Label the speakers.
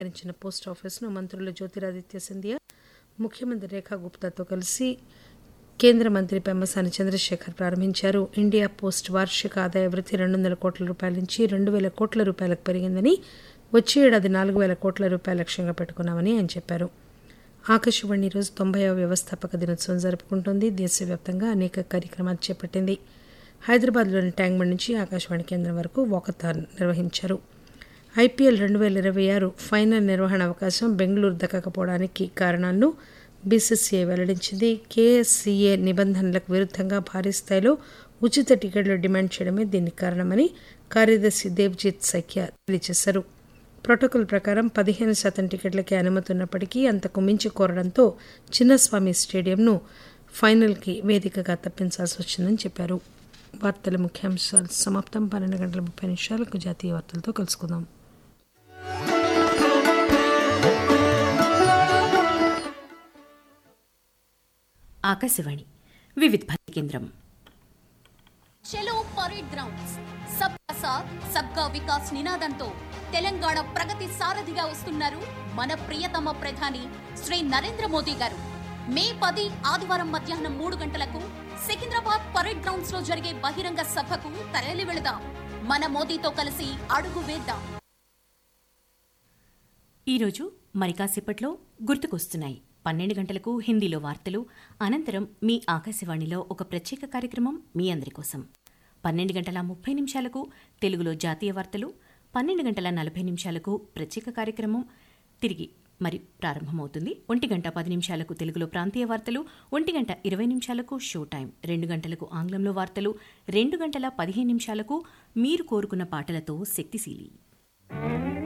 Speaker 1: ఆవిష్కరించిన పోస్ట్ ఆఫీసును మంత్రులు జ్యోతిరాదిత్య సింధియా ముఖ్యమంత్రి రేఖా గుప్తాతో కలిసి కేంద్ర మంత్రి పెమ్మసాని చంద్రశేఖర్ ప్రారంభించారు ఇండియా పోస్ట్ వార్షిక ఆదాయ వృద్ధి రెండు వందల కోట్ల రూపాయల నుంచి రెండు వేల కోట్ల రూపాయలకు పెరిగిందని వచ్చే ఏడాది నాలుగు వేల కోట్ల రూపాయల లక్ష్యంగా పెట్టుకున్నామని ఆయన చెప్పారు ఆకాశవాణి ఈరోజు తొంభైవ వ్యవస్థాపక దినోత్సవం జరుపుకుంటోంది దేశవ్యాప్తంగా అనేక కార్యక్రమాలు చేపట్టింది హైదరాబాద్లోని ట్యాంక్బండ్ నుంచి ఆకాశవాణి కేంద్రం వరకు వాకథాన్ నిర్వహించారు ఐపీఎల్ రెండు వేల ఇరవై ఆరు ఫైనల్ నిర్వహణ అవకాశం బెంగళూరు దక్కకపోవడానికి కారణాలను బీసీసీఐ వెల్లడించింది కేఎస్సీఏ నిబంధనలకు విరుద్ధంగా భారీ స్థాయిలో ఉచిత టికెట్లు డిమాండ్ చేయడమే దీనికి కారణమని కార్యదర్శి దేవ్జిత్ సఖ్య తెలియజేశారు ప్రోటోకాల్ ప్రకారం పదిహేను శాతం టికెట్లకే అనుమతి ఉన్నప్పటికీ అంతకు మించి కోరడంతో చిన్నస్వామి స్టేడియంను ఫైనల్కి వేదికగా తప్పించాల్సి వచ్చిందని చెప్పారు వార్తల ముఖ్యాంశాలు సమాప్తం పన్నెండు గంటల ముప్పై నిమిషాలకు జాతీయ వార్తలతో కలుసుకుందాం
Speaker 2: ఆకాశవాణి వివిధ భారతి కేంద్రం
Speaker 3: చలో పరేడ్ గ్రౌండ్స్ సబ్కా సాత్ సబ్కా వికాస్ నినాదంతో తెలంగాణ ప్రగతి సారథిగా వస్తున్నారు మన ప్రియతమ ప్రధాని శ్రీ నరేంద్ర మోదీ గారు మే పది ఆదివారం మధ్యాహ్నం మూడు గంటలకు సికింద్రాబాద్ పరేడ్ గ్రౌండ్స్ లో జరిగే బహిరంగ సభకు తరలి వెళదాం మన మోదీతో కలిసి అడుగు వేద్దాం
Speaker 2: ఈరోజు మరి కాసేపట్లో గుర్తుకొస్తున్నాయి పన్నెండు గంటలకు హిందీలో వార్తలు అనంతరం మీ ఆకాశవాణిలో ఒక ప్రత్యేక కార్యక్రమం మీ అందరి కోసం పన్నెండు గంటల ముప్పై నిమిషాలకు తెలుగులో జాతీయ వార్తలు పన్నెండు గంటల నలభై నిమిషాలకు ప్రత్యేక కార్యక్రమం తిరిగి మరి ప్రారంభమవుతుంది ఒంటి గంట పది నిమిషాలకు తెలుగులో ప్రాంతీయ వార్తలు ఒంటి గంట ఇరవై నిమిషాలకు షో టైం రెండు గంటలకు ఆంగ్లంలో వార్తలు రెండు గంటల పదిహేను నిమిషాలకు మీరు కోరుకున్న పాటలతో శక్తిశీలి